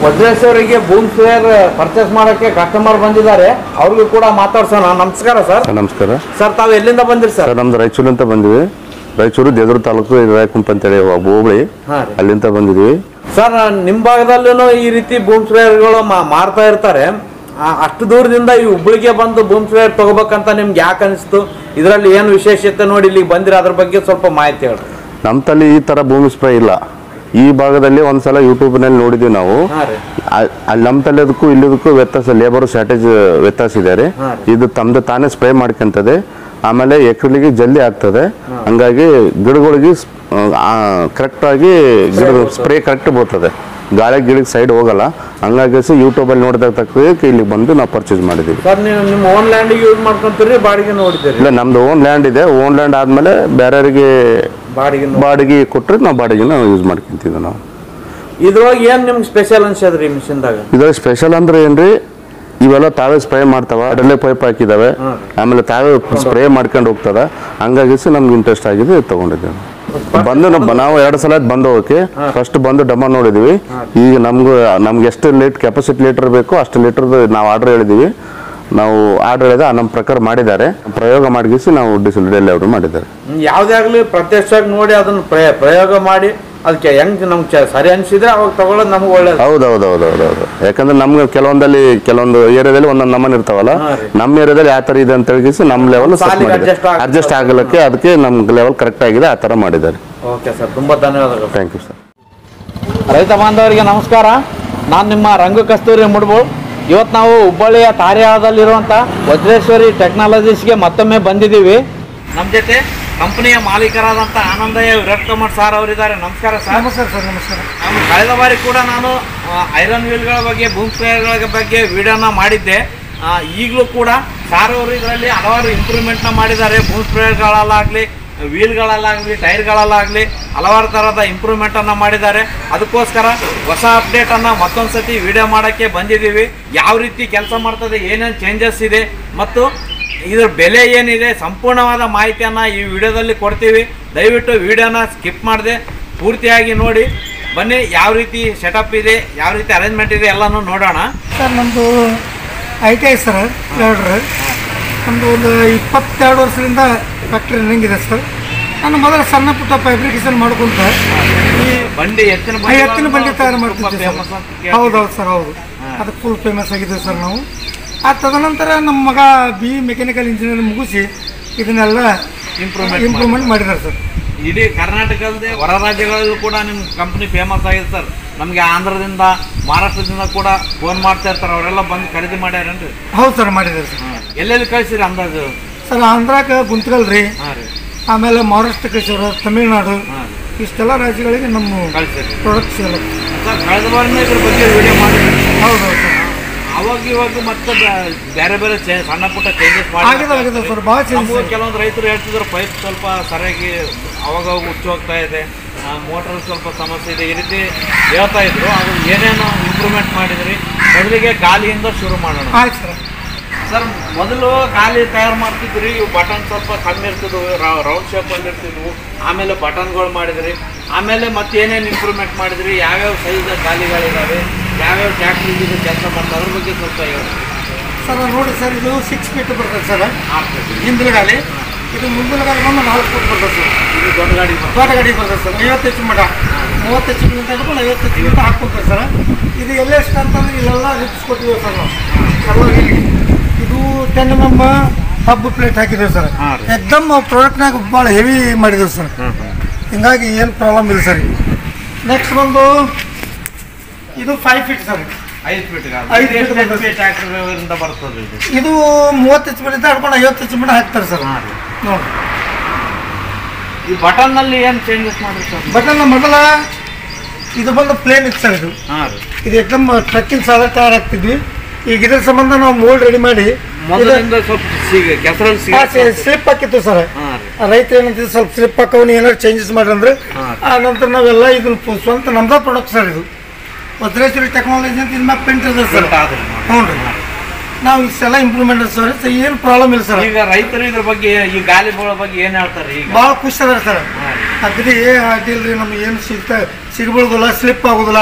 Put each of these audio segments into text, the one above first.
ವಜ್ರೇಶ್ವರಿಗೆ boom sprayer purchase ಮಾಡೋಕ್ಕೆ customer ಬಂದಿದ್ದಾರೆ ಅವ್ರಿಗೂ ಕೂಡ ಮಾತಾಡ್ಸೋಣ ನಮಸ್ಕಾರ ಸರ್ ಸರ್ ನಮಸ್ಕಾರ ಸರ್ ತಾವು ಎಲ್ಲಿಂದ ಬಂದಿರಿ ಸರ್ ಸರ್ ನಮ್ದು ರಾಯಚೂರು ಅಂತ ಬಂದಿವಿ ರಾಯಚೂರು ದೇದ್ರ ತಾಲೂಕು ರಾಯಕುಂಪ ಅಂತೇಳಿ ಒಬ್ಬ ಹೋಬಳಿ ಹಾಂ ರೀ ಅಲ್ಲಿಂದ ಬಂದಿದ್ವಿ ಸರ್ ನಿಮ್ಮ ಭಾಗದಲ್ಲೂ ಈ ರೀತಿ ಬೂಮ್ ಸ್ವೇರ್ಗಳು ಮಾರ್ತಾ ಇರ್ತಾರೆ ಆ, ಅಷ್ಟು ದೂರದಿಂದ ಈ ಹುಬ್ಳಿಗೆ ಬಂದು ಬೂಮ್ ಸ್ವೇರ್ ತಗೋಬೇಕಂತ ನಿಮ್ಗೆ ಯಾಕೆ ಅನಿಸ್ತು ಇದರಲ್ಲಿ ಏನು ವಿಶೇಷತೆ ನೋಡಿ ಇಲ್ಲಿಗೆ ಬಂದಿರ ಅದ್ರ ಬಗ್ಗೆ ಸ್ವಲ್ಪ ಮಾಹಿತಿ ಹೇಳ್ರಿ ನಮ್ಮ ತಲೆ ಈ ತರ ಭೂಮಿ ಸ್ಪ್ರೇ ಇಲ್ಲ ಈ ಭಾಗದಲ್ಲಿ ಒಂದ್ಸಲ ಯೂಟ್ಯೂಬ್ನಲ್ಲಿ ನೋಡಿದ್ವಿ ನಾವು ಹಾಂ ರೀ ಆ- ಅಲ್ಲಿ ನಮ್ಮ ತಲೆದಕ್ಕೂ ಇಲ್ಲಿದಕ್ಕೂ ವ್ಯತ್ಯಾಸ ಲೇಬರ್ ಶಾರ್ಟೇಜ್ ವ್ಯತ್ಯಾಸ ಇದೆ ರೀ ಹಾಂ ಇದು ತಮ್ಮದು ತಾನೇ ಸ್ಪ್ರೇ ಮಾಡ್ಕೊಂತದೆ ಆಮೇಲೆ ಎಕರೆಲಿಗೆ ಜಲ್ದಿ ಆಗ್ತದೆ ಹಂಗಾಗಿ ಗಿಡಗಳಿಗೆ ಕರೆಕ್ಟ್ ಆಗಿ ಗಿಡ ಸ್ಪ್ರೇ ಕರೆಕ್ಟ್ ಬರ್ತದೆ ಗಾಳಿ ಗಿಡಕ್ಕೆ ಸೈಡ್ ಹೋಗಲ್ಲ ಹಂಗಾಗಿ ಯೂಟ್ಯೂಬಲ್ಲಿ ನೋಡಿದಾಗ ತಕ್ಕ ಇಲ್ಲಿ ಬಂದು ನಾವು ಪರ್ಚೇಸ್ ಮಾಡಿದ್ವಿ ಸರ್ ನೀವು ನಿಮ್ಮ ಓನ್ ಲ್ಯಾಂಡಿಗೆ ಯೂಸ್ ಮಾಡ್ಕೊಂತೀರಿ ಬಾಡಿಗೆ ನೋಡಿದ್ದೀರಿ ಇಲ್ಲ ನಮ್ದು ಓನ್ ಲ್ಯಾಂಡ್ ಇದೆ ಓನ್ ಲ್ಯಾಂಡ್ ಆದ್ಮೇಲೆ ಬೇರೆಯವರಿಗೆ ಬಾಡಿಗೆ ಬಾಡಿಗೆ ಕೊಟ್ಟರೆ ನಾವು ಬಾಡಿಗೆನ ಯೂಸ್ ಮಾಡ್ಕೊಂತೀವಿ ನಾವು ಇದ್ರೊಳಗೆ ಏನು ನಿಮ್ಗೆ ಸ್ಪೆಷಲ್ ಅನ್ಸದ್ರಿ ಈ ಮಿಷಿನ್ದಾಗ ಇದ್ರಲ್ಲಿ ಸ್ಪೆಷಲ್ ಅಂದ್ರೆ ಏನ್ರಿ ಇವೆಲ್ಲ ತಾವೇ ಸ್ಪ್ರೇ ಮಾಡ್ತಾವ ಅಡ್ರಲ್ಲೇ ಪೈಪ್ ಹಾಕಿದಾವೆ ಆಮೇಲೆ ತಾವೇ ಸ್ಪ್ರೇ ಮಾಡ್ಕೊಂಡು ಹೋಗ್ತದ ಹಂಗಾಗಿ ನಮ್ಗೆ ಇಂಟ್ರೆಸ್ಟ್ ಆಗಿದೆ ತಗೊಂಡಿದ್ದೇವೆ ಬಂದು ನಾವು- ನಾವು ಎರಡು ಸಲ ಆಯ್ತು ಬಂದು ಹೋಗಕ್ಕೆ ಫಸ್ಟ್ ಬಂದು ಡಮ್ಮ ನೋಡಿದ್ವಿ ಈಗ ನಮ್ಗೆ ನಮ್ಗೆ ಎಷ್ಟು ಲೀಟ್ ಕೆಪಾಸಿಟಿ ಲೀಟರ್ ಬೇಕೋ ಅಷ್ಟು ಲೀಟರ್ ನಾವು ಆರ್ಡರ್ ಹೇಳಿದೀವಿ ನಾವು ಆರ್ಡರ್ ಹೇಳಿದ ನಮ್ಮ ಪ್ರಕಾರ ಮಾಡಿದ್ದಾರೆ ಪ್ರಯೋಗ ಮಾಡಿಸಿ ನಾವು ಡಿಸಿಲ್ ಡೆಲಿವರಿ ಮಾಡಿದ್ದಾರೆ ಯಾವುದೇ ಆಗಲಿ ಪ್ರತ್ಯಕ್ಷವಾಗಿ ನೋಡಿ ಅದನ್ನ ಪ್ರಯ- ಪ್ರಯೋಗ ಮಾಡಿ ಅದಕ್ಕೆ ಹೆಂಗ್ ನಮ್ಗೆ ಚ- ಸರಿ ಅನ್ಸಿದ್ರೆ ಅವಾಗ ತಗೊಳ್ಳೋದು ನಮ್ಗೆ ಒಳ್ಳೇದು ಹೌದು ಹೌದು ಹೌದು ಹೌದು ಹೌದು ಯಾಕಂದ್ರೆ ನಮ್ಗೆ ಕೆಲವೊಂದಲ್ಲಿ ಕೆಲವೊಂದು ಏರಿಯಾದಲ್ಲಿ ಒಂದೊಂದು ನಮನ್ ಇರ್ತಾವಲ್ಲ ಹಾ ರೀ. ನಮ್ಮ ಏರಿಯಾದಲ್ಲಿ ಯಾವ ತರ ಇದೆ ಅಂತ ಹೇಳಿಸಿ ನಮ್ಮ ಲೆವೆಲ್ ಸಾಲಿಗೆ adjust ಆಗ್ತದೆ. ಅಡ್ಜಸ್ಟ್ ಆಗಲಿಕ್ಕೆ ಅದಕ್ಕೆ ನಮ್ಗೆ ಲೆವೆಲ್ ಕರೆಕ್ಟ್ ಆಗಿದೆ ಆ ತರ ಮಾಡಿದ್ದಾರೆ ಓಕೆ ಸರ್ ತುಂಬ ಧನ್ಯವಾದಗಳು ಥ್ಯಾಂಕ್ ಯು ಸರ್ ರೈತ ಬಾಂಧವರಿಗೆ ನಮಸ್ಕಾರ ನಾನು ನಿಮ್ಮ ರಂಗು ಕಸ್ತೂರಿ ಮುಡ್ಬೋಳ್ ಇವತ್ತು ನಾವು ಹುಬ್ಬಳ್ಳಿಯ ತಾರ್ಯಾಳದಲ್ಲಿರುವಂಥ ವಜ್ರೇಶ್ವರಿ ಟೆಕ್ನಾಲಜೀಸ್ಗೆ ಮತ್ತೊಮ್ಮೆ ಬಂದಿದ್ದೀವಿ ನಮ್ಮ ಜೊತೆ ಕಂಪನಿಯ ಮಾಲೀಕರಾದಂಥ ಆನಂದಯ್ಯ ವಿರಾಟ್ ಕುಮಾರ್ ಸರ್ ಅವರಿದ್ದಾರೆ ನಮಸ್ಕಾರ ಸರ್ ನಮಸ್ಕಾರ ಸರ್ ನಮಸ್ಕಾರ ನಾನು ಕಳೆದ ಬಾರಿ ಕೂಡ ನಾನು ಐರನ್ ವೀಲ್ಗಳ ಬಗ್ಗೆ ಬೂಮ್ ಸ್ಪ್ರೇಗಳ ಬಗ್ಗೆ ವಿಡಿಯೋನ ಮಾಡಿದ್ದೆ ಆ, ಈಗಲೂ ಕೂಡ ಸಾರ್ ಅವರು ಇದರಲ್ಲಿ ಹಲವಾರು ಇಂಪ್ರೂವ್ಮೆಂಟ್ನ ಮಾಡಿದ್ದಾರೆ ಬೂಮ್ ಸ್ಪ್ರೇಗಳಲ್ಲಾಗಲಿ ವೀಲ್ಗಳಲ್ಲಾಗಲಿ ಟೈರ್ಗಳಲ್ಲಾಗಲಿ ಹಲವಾರು ಥರದ ಇಂಪ್ರೂವ್ಮೆಂಟನ್ನು ಮಾಡಿದ್ದಾರೆ ಅದಕ್ಕೋಸ್ಕರ ಹೊಸ ಅಪ್ಡೇಟನ್ನು ಮತ್ತೊಂದು ಸತಿ ವಿಡಿಯೋ ಮಾಡೋಕ್ಕೆ ಬಂದಿದ್ದೀವಿ ಯಾವ ರೀತಿ ಕೆಲಸ ಮಾಡ್ತದೆ ಏನೇನು ಚೇಂಜಸ್ ಇದೆ ಮತ್ತು ಇದ್ರ ಬೆಲೆ ಏನಿದೆ ಸಂಪೂರ್ಣವಾದ ಮಾಹಿತಿಯನ್ನು ಈ ವಿಡಿಯೋದಲ್ಲಿ ಕೊಡ್ತೀವಿ ದಯವಿಟ್ಟು ವಿಡಿಯೋನ ಸ್ಕಿಪ್ ಮಾಡದೆ ಪೂರ್ತಿಯಾಗಿ ನೋಡಿ ಬನ್ನಿ ಯಾವ ರೀತಿ ಸೆಟಪ್ ಇದೆ ಯಾವ ರೀತಿ ಅರೇಂಜ್ಮೆಂಟ್ ಇದೆ ಎಲ್ಲನೂ ನೋಡೋಣ ಸರ್ ನಮ್ಮದು ಐ ಟಿ ಐ ಸರ್ ಲೆಡ್ರ್ ನಮ್ಮದು ಒಂದು ಇಪ್ಪತ್ತೆರಡು ವರ್ಷದಿಂದ ಫ್ಯಾಕ್ಟ್ರಿ ರನ್ನಿಂಗ್ ಇದೆ ಸರ್ ನಾನು ಮೊದಲು ಸಣ್ಣ ಪುಟ್ಟ ಫ್ಯಾಬ್ರಿಕೇಶನ್ ಮಾಡ್ಕೊಂತ ಈ ಬಂಡಿ ಎತ್ತಿನ ಆ ಎತ್ತಿನ ಬಂಡಿ ತಯಾರು ಮಾಡ್ತಿದ್ದೆ famous ಅಂತ ಸರ್ ಕೇಳ್ತೀನಿ. ಹೌದೌದು ಸರ್ ಹೌದು ಅದಕ್ಕೆ ಫುಲ್ ಫೇಮಸ್ ಆಗಿದ್ದೀವಿ ಸರ್ ನಾವು ಆ ತದನಂತರ ನಮ್ಮ ಮಗ ಬಿ ಮೆಕ್ಯಾನಿಕಲ್ ಇಂಜಿನಿಯರ್ ಮುಗಿಸಿ ಇದನ್ನೆಲ್ಲ Improvement ಇಂಪ್ರೂವ್ಮೆಂಟ್ ಮಾಡಿದ್ದಾರೆ ಸರ್ ಇಡೀ ಕರ್ನಾಟಕದಲ್ಲದೆ ಹೊರ ರಾಜ್ಯಗಳಲ್ಲೂ ಕೂಡ ನಿಮ್ಮ ಕಂಪ್ನಿ ಫೇಮಸ್ ಆಗಿದೆ ಸರ್ ನಮಗೆ ಆಂಧ್ರದಿಂದ ಮಹಾರಾಷ್ಟ್ರದಿಂದ ಕೂಡ ಫೋನ್ ಮಾಡ್ತಾ ಇರ್ತಾರೆ ಅವರೆಲ್ಲ ಬಂದು ಖರೀದಿ ಮಾಡ್ಯಾರೇನ್ರಿ ಹೌದು ಸರ್ ಮಾಡಿದ್ದಾರೆ ಸರ್ ಎಲ್ಲೆಲ್ಲಿ ಕಳಿಸಿರಿ ಅಂದಾಜು ಸರ್ ಆಂಧ್ರಕ್ಕೆ ಗುಂತಕಲ್ ರೀ ಹಾಂ ರೀ ಆಮೇಲೆ ಮಹಾರಾಷ್ಟ್ರ ಕಳಿಸೋರು ತಮಿಳ್ನಾಡು ಹಾಂ ಇಷ್ಟೆಲ್ಲ ರಾಜ್ಯಗಳಿಗೆ ನಮ್ಮ ಕಳಿಸಿರಿ ಪ್ರಾಡಕ್ಟ್ಸ್ ಎಲ್ಲ ಸರ್ ಕಳೆದ ಬಾರಿನೇ ಇದ್ರ ಬಗ್ಗೆ ವಿಡಿಯೋ ಮಾಡಿದ್ರಿ ಹೌದೌದು ಸರ್ ಅವಾಗ ಇವಾಗ ಮತ್ತೆ ಬೇ- ಬೇರೆ ಬೇರೆ ಚೇ- ಸಣ್ಣ ಪುಟ್ಟ ಚೇಂಜಸ್ ಆಗಿದೆ ಆಗಿದೆ ಸರ್ ಭಾಳ ಚೇಂಜ್ ನಮಗೂ ಕೆಲವೊಂದು ರೈತರು ಹೇಳ್ತಿದ್ರು ಪೈಪ್ ಸ್ವಲ್ಪ ಸರಿಯಾಗಿ ಅವಾಗ ಅವಾಗ ಹುಚ್ಚು ಹೋಗ್ತಾ ಇದೆ ಮೋಟ್ರ್ ಸ್ವಲ್ಪ ಸಮಸ್ಯೆ ಇದೆ ಈ ರೀತಿ ಹೇಳ್ತಾ ಇದ್ರು ಅದು ಏನೇನು ಇಂಪ್ರೂವ್ಮೆಂಟ್ ಮಾಡಿದ್ರಿ ಮೊದಲಿಗೆ ಗಾಲಿಯಿಂದ ಶುರು ಮಾಡೋಣ ಆಯ್ತು ಸರ್ ಸರ್ ಮೊದಲು ಗಾಲಿ ತಯಾರು ಮಾಡ್ತಿದ್ರಿ ಇವು ಬಟನ್ ಸ್ವಲ್ಪ ಕಮ್ಮಿ ಇರ್ತಿದ್ವು ರೌಂಡ್ ಶೇಪ್ ಅಲ್ಲಿ ಇರ್ತಿದ್ವು ಆಮೇಲೆ ಬಟನ್ಗಳು ಮಾಡಿದ್ರಿ ಆಮೇಲೆ ಮತ್ತೆ ಏನೇನು ಇಂಪ್ರೂವ್ಮೆಂಟ್ ಮಾಡಿದ್ರಿ ಯಾವ್ಯಾವ ಸೈಜ್ ಗಾಲಿಗಳಿದಾವೆ ಯಾವ್ಯಾವ ಟ್ಯಾಕ್ಟ್ರಿ ಇದು ಕೆಲಸ ಮಾಡ್ತಾರೆ ಅದ್ರ ಬಗ್ಗೆ ಸ್ವಲ್ಪ ಹೇಳಿ ಸರ್ ನೋಡಿ ಸರ್ ಇದು ಸಿಕ್ಸ್ ಫೀಟ್ ಬರ್ತದೆ ಸರ್ ಆಗ್ತದೆ ಹಿಂದಿನ ಗಾಲಿ ಇದು ಮುಂದಿನ ಗಾಲಿ ಬಂದು ನಾಲ್ಕು ಫೀಟ್ ಬರ್ತದೆ ಸರ್ ಇದು ದೊಡ್ಡ ಗಾಡಿ ಬರ್ತದೆ. ದೊಡ್ಡ ಗಾಡಿ ಬರ್ತದೆ ಸರ್ ಐವತ್ತು ಹೆಚ್ಚು ಮಟ ಮೂವತ್ತು ಹೆಚ್ಚು ಮಿನಿಟ್ ಹಿಡ್ಕೊಂಡು ಐವತ್ತು ಹೆಚ್ಚು ಮಿನಿಟ್ ಹಾಕ್ಕೊಡ್ತಾರೆ ಸರ್ ಇದು ಎಲ್ಲೆಷ್ಟು ಅಂತಂದ್ರೆ ಇಲ್ಲೆಲ್ಲ ರಿಪ್ಸ್ ಕೊಟ್ಟಿದ್ದೇವೆ ಸರ್ ನಾವು ಎಲ್ಲ ಇಲ್ಲಿ ಇದು ten M M hub plate ಹಾಕಿದ್ದೇವೆ ಸರ್ ಹಾಂ ರೀ. ಎಕ್ದಮ್ ಪ್ರಾಡಕ್ಟ್ನಾಗ ಭಾಳ ಹೆವಿ ಮಾಡಿದ್ದೇವೆ ಸರ್ ಹಿಂಗಾಗಿ ಏನು ಪ್ರಾಬ್ಲಮ್ ಇಲ್ಲ ಸರ್ ನೆಕ್ಸ್ಟ್ ಬಂದು ಇದು ಫೈವ್ ಫೀಟ್ ಸರ್ ಐದು ಫೀಟ್ ಐದು feet ಬರ್ತದೆ. ಟ್ಯಾಕ್ಟರ್ ಬರ್ತದೆ ಇದು ಇದು ಮೂವತ್ತು ಹೆಚ್ಚು ಮಿನಿಟ್ ಹಿಡ್ಕೊಂಡು ಐವತ್ತು ಹೆಚ್ಚು ಮಿನಿಟ್ ಹಾಕ್ತಾರೆ ಸರ್ ಹಾಂ ರೀ ನೋಡಿ ಈ ಬಟನ್ ನಲ್ಲಿ ಏನು ಚೇಂಜಸ್ ಮಾಡ್ರಿ ಸರ್ ಬಟನ್ ಮೊದಲ ಇದು ಬಂದು ಪ್ಲೇನ್ ಇತ್ತು ಸರ್ ಇದು ಹಾಂ ರೀ ಇದು ಎಕ್ದಮ್ ಟ್ರಕ್ಕಿನ ಸಾಲ ತಯಾರು ಹಾಕ್ತಿದ್ವಿ ಈಗ ಇದ್ರ ಸಂಬಂಧ ನಾವು ಮೋಲ್ಡ್ ರೆಡಿ ಮಾಡಿ ಮೊದಲಿಂದ ಸ್ವಲ್ಪ ಸಿಗ ಕೆಸರಲ್ಲಿ ಸಿಗ ಸ್ಲಿಪ್ ಹಾಕಿತ್ತು ಸರ್ ಹಾಂ ರೀ ರೈತ ಏನಂತಿದ್ದು ಸ್ವಲ್ಪ ಸ್ಲಿಪ್ ಹಾಕವನು ಏನಾದ್ರು ಚೇಂಜಸ್ ಮಾಡ್ರಂದ್ರೆ ಹಾ. ಆ ನಂತರ ನಾವೆಲ್ಲ ಇದನ್ನ ಪು- ಸ್ವಂತ ನಮ್ದ ಪ್ರಾಡಕ್ಟ್ ಸರ್ ಇದು ಭದ್ರೇಶ್ವರಿ ಟೆಕ್ನಾಲಜಿ ಅಂತ ಇದ್ಮೇಲೆ ಪ್ರಿಂಟ್ ಇದೆ ಸರ್ Print ಆದ್ರಿ ನೋಡಿ. ಹ್ಞೂ ರೀ ನಾವು ಇಷ್ಟೆಲ್ಲ ಇಂಪ್ರೂವ್ಮೆಂಟ್ ಸರ್ ಏನು ಪ್ರಾಬ್ಲಮ್ ಇಲ್ಲ ಸರ್ ಈಗ ರೈತರು ಇದ್ರ ಬಗ್ಗೆ ಈ ಗಾಲಿಗಳ ಬಗ್ಗೆ ಏನ್ ಹೇಳ್ತಾರೆ ಈಗ ಭಾಳ ಖುಷಿ ಅದ ಸರ್ ಹಾಂ ರೀ. ಅಗ್ರಿ ಅಡ್ಡಿಲ್ರಿ ನಮ್ಗೆ ಏನು ಸಿಗ್ತಾ ಸಿಗಬಳುದಿಲ್ಲ ಸ್ಲಿಪ್ ಆಗೋದಿಲ್ಲ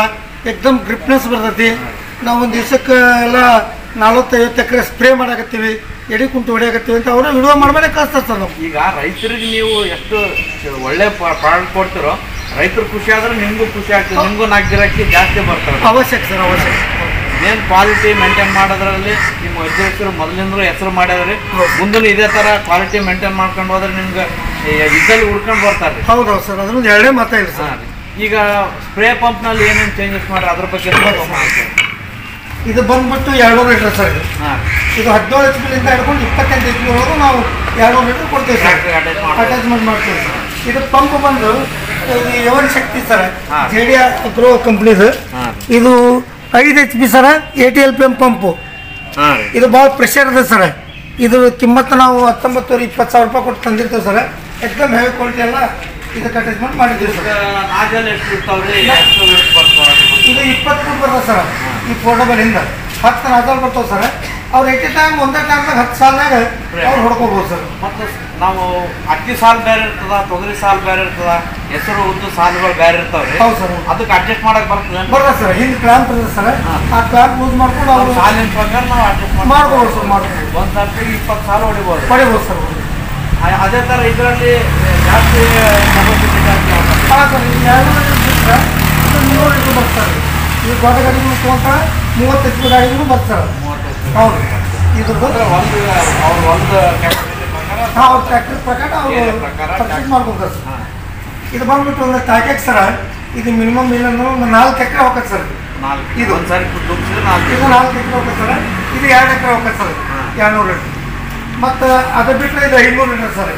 ಎಕ್ದಮ್ ಗ್ರಿಪ್ನೆಸ್ ಬರ್ತೈತಿ ನಾವು ಒಂದು ದಿವ್ಸಕ್ಕೆ ಎಲ್ಲ ನಲ್ವತ್ತೈವತ್ತು ಎಕರೆ ಸ್ಪ್ರೇ ಮಾಡಾಕತ್ತೀವಿ ಎಡಿ ಕುಂಟು ಹೊಡಿಯಾಕತ್ತೀವಿ ಅಂತ ಅವರು ವಿಡಿಯೋ ಮಾಡ್ಮೇಲೆ ಕಳಿಸ್ತಾರೆ ಸರ್ ನಾವು ಈಗ ರೈತರಿಗೆ ನೀವು ಎಷ್ಟು ಒಳ್ಳೆ ಪ್ರಾಡಕ್ಟ್ ಕೊಡ್ತಿರೋ ರೈತರು ಖುಷಿ ಆದ್ರೆ ನಿಮ್ಗೂ ಖುಷಿ ಆಗ್ತದೆ ನಿಮ್ಗೂ ನಾಲ್ಕು ಗಿರಾಕಿ ಜಾಸ್ತಿ ಬರ್ತಾರೆ ಅವಶ್ಯಕ ಸರ್ ಅವಶ್ಯಕ ಏನು ಕ್ವಾಲಿಟಿ ಮೇಂಟೈನ್ ಮಾಡೋದ್ರಲ್ಲಿ ನಿಮ್ಮ ಅಧ್ಯಕ್ಷರು ಮೊದಲಿಂದಲೂ ಹೆಸರು ಮಾಡ್ಯಾದ್ರಿ ಮುಂದೂ ಇದೇ ಥರ ಕ್ವಾಲಿಟಿ ಮೇಂಟೈನ್ ಮಾಡ್ಕೊಂಡು ಹೋದ್ರೆ ನಿಮ್ಗೆ ಇದ್ದಲ್ಲಿ ಹುಡ್ಕೊಂಡು ಬರ್ತಾರೆ ಹೌದು ಹೌದು ಸರ್ ಅದ್ರದ್ದು ಎರಡೇ ಮಾತಾಡಿ ಸರ್ ಹಾಂ ಈಗ ಸ್ಪ್ರೇ ಪಂಪ್ನಲ್ಲಿ ಏನೇನು ಚೇಂಜಸ್ ಮಾಡಿ ಅದ್ರ ಬಗ್ಗೆ ಸ್ವಲ್ಪ ಮಾಹಿತಿ ಹೇಳಿ. ಇದು ಬಂದ್ಬಿಟ್ಟು ಎರಡ್ನೂರು ಲೀಟರ್ ಸರ್ ಇದು ಹಾಂ ಇದು ಹದಿನೇಳು ಎಚ್ ಪಿಲಿಂದ ಹಿಡ್ಕೊಂಡು ಇಪ್ಪತ್ತೆಂಟು ಎಚ್ ಪಿವರೆಗೂ ನಾವು ಎರಡ್ನೂರು ಲೀಟರ್ ಕೊಡ್ತೀವಿ ಸರ್ Factory attach ಮಾಡ್ತೀವಿ. ಅಟ್ಯಾಚ್ಮೆಂಟ್ ಮಾಡ್ತೀವಿ ಇದು ಪಂಪ್ ಬಂದು ಇದು ಯವನ್ ಶಕ್ತಿ ಸರ್ ಹಾ. ಜೆ ಡಿ ಗ್ರೋ ಕಂಪ್ನಿದು ಹಾಂ ಇದು ಐದು H P sir eight L P M pump ಹಾಂ ರೀ ಇದು ಭಾಳ ಪ್ರೆಷರ್ ಇದೆ ಸರ್ ಇದು ಕಿಮ್ಮತ್ತು ನಾವು ಹತ್ತೊಂಬತ್ತುವರೆ ಇಪ್ಪತ್ತು ಸಾವಿರ ರೂಪಾಯಿ ಕೊಟ್ಟು ತಂದಿರ್ತೇವೆ ಸರ್ ಎಕ್ದಮ್ ಹೆವಿ ಕ್ವಾಲಿಟಿ ಎಲ್ಲ ಇದಕ್ಕೆ ಅಟ್ಯಾಚ್ಮೆಂಟ್ ಮಾಡಿದ್ದೀವಿ ಸರ್ ನಾಜಲ್ ಎಷ್ಟು ಇರ್ತಾವ್ರಿ ಎಷ್ಟು weight ಬರ್ತಾವ ಇದು ಇಪ್ಪತ್ತು ಫುಟ್ ಬರ್ತದೆ ಸರ್ ಈ ಪೋರ್ಟಬಲ್ ಇಂದ ಹತ್ತು ನಾಲ್ಕು ಬರ್ತಾವೆ ಸರ್ ಅವ್ರು ಎಟ್ ಟೈಮ್ ಒಂದೇ ಟೈಮ್ದಾಗ ಹತ್ತು ಸಾಲ್ನಾಗ ಅವ್ರು ಹೊಡ್ಕೋಬೋದು ಸರ್ ಮತ್ತು ನಾವು ಹತ್ತಿ ಸಾಲ್ ಬೇರೆ ಇರ್ತದ ತೊಗರಿ ಸಾಲ್ ಬೇರೆ ಇರ್ತದ ಹೆಸರು ಉದ್ದು ಸಾಲುಗಳು ಬೇರೆ ಇರ್ತಾವ್ರಿ ಹೌದು ಸರ್ ಅದಕ್ಕೆ ಅಡ್ಜಸ್ಟ್ ಮಾಡಕ್ ಬರ್ತದೆ ಬರ್ತದೆ ಸರ್ ಹಿಂದೆ ಕ್ಲಾಂಪ್ ಇರ್ತದೆ ಸರ್ ಆ ಕ್ಲಾಂಪ್ ಯೂಸ್ ಮಾಡ್ಕೊಂಡು ಅವರು ಸಾಲಿನ ಪ್ರಕಾರ ನಾವು ಅಡ್ಜಸ್ಟ್ ಮಾಡ್ಬೋದು ಸರ್ ಮಾಡ್ಬೋದು ಒಂದು ಸರ್ತಿಗೆ ಇಪ್ಪತ್ತು ಸಾಲು ಹೊಡಿಬೋದು ಪಡಿಬೋದು ಸರ್ ಅ- ಅದೇ ಥರ ಇದರಲ್ಲಿ ಜಾಸ್ತಿ capacity ಜಾಸ್ತಿ ಆಗ್ತದೆ. ಹಾಂ ಸರ್ ಇದು ಎರಡು ಬಿಟ್ಟರೆ ಇದು ನೂರು ಲೀಟ್ರ್ ಬರ್ತಾರೆ ಈ ದೊಡ್ಡ ಗಾಡಿಗಳು ತೊಗೊಂತಾರೆ ಮೂವತ್ತು ಎಚ್ ಪಿ ಗಾಡಿಗಳು ಬರ್ತಾರೆ ಮೂವತ್ತೈದು. ಹೌದು ಇದ್ರದ್ದು ಅಂದ್ರೆ ಒಂದು ಅವ್ರ ಒಂದು capacity ಪ್ರಕಾರ ಅವ್ರ ಟ್ರ್ಯಾಕ್ಟರ್ ಪ್ರಕಾರ ಅವರು ಏರಿಯಾ ಪ್ರಕಾರ ಪರ್ಚೇಸ್ ಮಾಡ್ಕೊತಾರೆ ಸರ್ ಹಾ. ಇದು ಬಂದ್ಬಿಟ್ಟು ಒಂದು ಪ್ಯಾಕೆಟ್ ಸರ ಇದು ಮಿನಿಮಮ್ ಇಲ್ಲ ಒಂದು ನಾಲ್ಕು ಎಕರೆ ಹೋಗತ್ತೆ ಸರ್ ನಾಲ್ಕು ಇದು. ಒಂದು ಸಾರಿ ತುಂಬಿಸಿದ್ರೆ ನಾಲ್ಕು ಇದು ನಾಲ್ಕು ಎಕರೆ ಹೋಗತ್ತೆ ಸರ್ ಇದು ಎರಡು ಎಕರೆ ಹೋಗತ್ತೆ ಸರ್ ಹಾ. ಎರಡ್ನೂರು ಲೀಟ್ರ್ ಮತ್ತು ಅದು ಬಿಟ್ಟರೆ ಇದು ಐನೂರು ಲೀಟರ್ ಸರ್